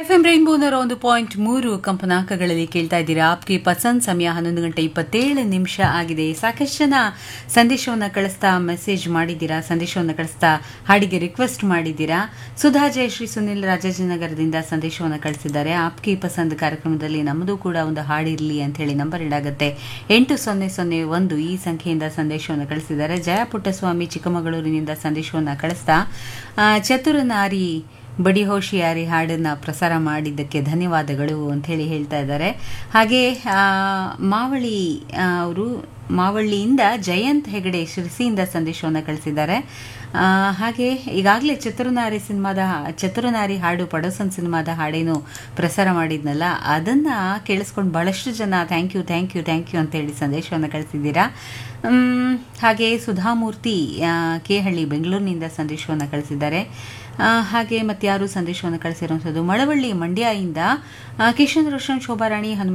FM rainbow ನೂರ ಒಂದು point ಮೂರು ಕಂಪನಾಂಕಗಳಲ್ಲಿ ಕೇಳ್ತಾ ಇದ್ದೀರಾ ಆಪ್ಗೆ ಪಸಂದ್ ಸಮಯ ಹನ್ನೊಂದು ಗಂಟೆ ಇಪ್ಪತ್ತೇಳು ನಿಮಿಷ ಆಗಿದೆ ಸಾಕಷ್ಟು ಜನ ಸಂದೇಶವನ್ನು ಕಳಿಸ್ತಾ ಮೆಸೇಜ್ ಮಾಡಿದ್ದೀರಾ ಸಂದೇಶವನ್ನು ಕಳಿಸ್ತಾ ಹಾಡಿಗೆ ರಿಕ್ವೆಸ್ಟ್ ಮಾಡಿದ್ದೀರಾ ಸುಧಾ ಜಯಶ್ರೀ ಸುನಿಲ್ ರಾಜಾಜಿನಗರದಿಂದ ಸಂದೇಶವನ್ನು ಕಳಿಸಿದ್ದಾರೆ ಆಪ್ಗೆ ಪಸಂದ್ ಕಾರ್ಯಕ್ರಮದಲ್ಲಿ ನಮ್ಮದು ಕೂಡ ಒಂದು ಹಾಡಿರಲಿ ಅಂತ ಹೇಳಿ ನಂಬರ್ ಇಡಾಗುತ್ತೆ ಎಂಟು ಸೊನ್ನೆ ಸೊನ್ನೆ ಒಂದು ಈ ಸಂಖ್ಯೆಯಿಂದ ಸಂದೇಶವನ್ನು ಕಳಿಸಿದ್ದಾರೆ ಜಯ ಪುಟ್ಟಸ್ವಾಮಿ ಚಿಕ್ಕಮಗಳೂರಿನಿಂದ ಸಂದೇಶವನ್ನು ಕಳಿಸ್ತಾ ಆ, ಚತುರನಾರಿ ಬಡಿ ಹೋಶಿಯಾರಿ ಹಾಡನ್ನ ಪ್ರಸಾರ ಮಾಡಿದ್ದಕ್ಕೆ ಧನ್ಯವಾದಗಳು ಅಂತ ಹೇಳಿ ಹೇಳ್ತಾ ಇದ್ದಾರೆ ಹಾಗೆ ಆ, ಮಾವಳಿ ಅವರು ಮಾವಳ್ಳಿಯಿಂದ ಜಯಂತ್ ಹೆಗಡೆ ಶಿರಸಿಯಿಂದ ಸಂದೇಶವನ್ನು ಕಳಿಸಿದ್ದಾರೆ ಆ, ಹಾಗೆ ಈಗಾಗಲೇ ಚತುರನಾರಿ ಸಿನಿಮಾದ ಚತುರನಾರಿ ಹಾಡು ಪಡೋಸನ್ ಸಿನಿಮಾದ ಹಾಡೇನು ಪ್ರಸಾರ ಮಾಡಿದ್ನಲ್ಲ ಅದನ್ನ ಕೇಳಿಸ್ಕೊಂಡು ಬಹಳಷ್ಟು ಜನ thank you thank you thank you ಅಂತ ಹೇಳಿ ಸಂದೇಶವನ್ನು ಕಳಿಸಿದ್ದೀರಾ ಮ್, ಹಾಗೆ ಸುಧಾಮೂರ್ತಿ ಆ, ಕೇಹಳ್ಳಿ ಬೆಂಗಳೂರಿನಿಂದ ಸಂದೇಶವನ್ನು ಕಳಿಸಿದ್ದಾರೆ ಆ, ಹಾಗೆ ಮತ್ತಾರು ಸಂದೇಶವನ್ನು ಕಳಿಸಿರುವಂಥದ್ದು ಮಳವಳ್ಳಿ ಮಂಡ್ಯದಿಂದ ಆ, ಕಿಶನ್ ರೋಷನ್ ಶೋಭಾರಾಣಿ ಹನುಮ